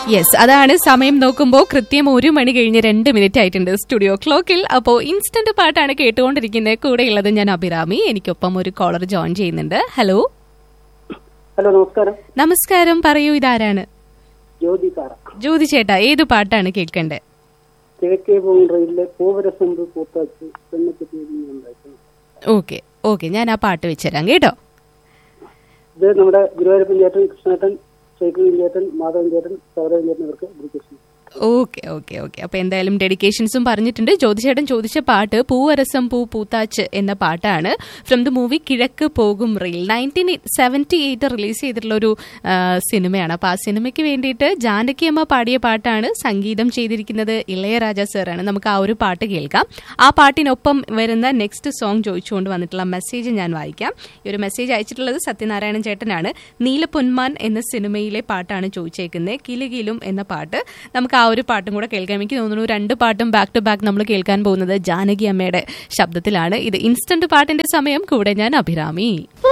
yes അതാണ് സമയം നോക്കുമ്പോൾ കൃത്യം ഒരു മണി കഴിഞ്ഞ് രണ്ട് മിനിറ്റ് ആയിട്ടുണ്ട് സ്റ്റുഡിയോ ക്ലോക്കിൽ അപ്പോൾ ഇൻസ്റ്റന്റ് പാട്ടാണ് കേട്ടുകൊണ്ടിരിക്കുന്നത് കൂടെയുള്ളത് ഞാൻ അഭിരാമി എനിക്കൊപ്പം ഒരു കോളർ ജോയിൻ ചെയ്യുന്നുണ്ട് ഹലോ ഹലോ നമസ്കാരം നമസ്കാരം പറയൂ ഇതാരാണ് ജ്യോതി സാറ ജ്യോതി ചേട്ടാ ഏത് പാട്ടാണ് കേൾക്കേണ്ടത് കിഴക്കേ പോകുന്ന പൂവരസമ്പ് പൂത്താച്ച് പെണ്ണൊക്കെ ഉണ്ടായിരുന്നു ഓക്കെ ഓക്കെ ഞാൻ ആ പാട്ട് വെച്ചുതരാം കേട്ടോ ഇത് നമ്മുടെ ഗുരുവായൂരപ്പൻ ചേട്ടൻ കൃഷ്ണേട്ടൻ ശേഖരൻ ചേട്ടൻ മാധവൻ ചേട്ടൻ സൗരവൻ ചേട്ടൻ ഇവർക്ക് ഗുരുകൃഷ്ണൻ ഓക്കെ ഓക്കെ ഓക്കെ അപ്പൊ എന്തായാലും ഡെഡിക്കേഷൻസും പറഞ്ഞിട്ടുണ്ട് ജ്യോതിചേട്ടൻ ചോദിച്ച പാട്ട് പൂവരസം പൂ പൂത്താച്ച് എന്ന പാട്ടാണ് ഫ്രം ദ മൂവി കിഴക്ക് പോകും reel nineteen seventy eight release ചെയ്തിട്ടുള്ള ഒരു ആ, സിനിമയാണ് അപ്പൊ ആ സിനിമയ്ക്ക് വേണ്ടിയിട്ട് ജാനകി അമ്മ പാടിയ പാട്ടാണ് സംഗീതം ചെയ്തിരിക്കുന്നത് ഇളയരാജ സാറാണ് നമുക്ക് ആ ഒരു പാട്ട് കേൾക്കാം ആ പാട്ടിനൊപ്പം വരുന്ന നെക്സ്റ്റ് സോങ് ചോദിച്ചുകൊണ്ട് വന്നിട്ടുള്ള മെസ്സേജ് ഞാൻ വായിക്കാം ഈ ഒരു മെസ്സേജ് അയച്ചിട്ടുള്ളത് സത്യനാരായണൻ ചേട്ടനാണ് നീലപ്പൊന്മാൻ എന്ന സിനിമയിലെ പാട്ടാണ് ചോദിച്ചേക്കുന്നത് കിലുകിലും എന്ന പാട്ട് നമുക്ക് ആ ഒരു പാട്ടും കൂടെ കേൾക്കാം എനിക്ക് തോന്നുന്നു രണ്ട് പാട്ടും ബാക്ക് ടു ബാക്ക് നമ്മൾ കേൾക്കാൻ പോകുന്നത് ജാനകി അമ്മയുടെ ശബ്ദത്തിലാണ് ഇത് ഇൻസ്റ്റന്റ് പാട്ടിന്റെ സമയം കൂടെ ഞാൻ അഭിരാമി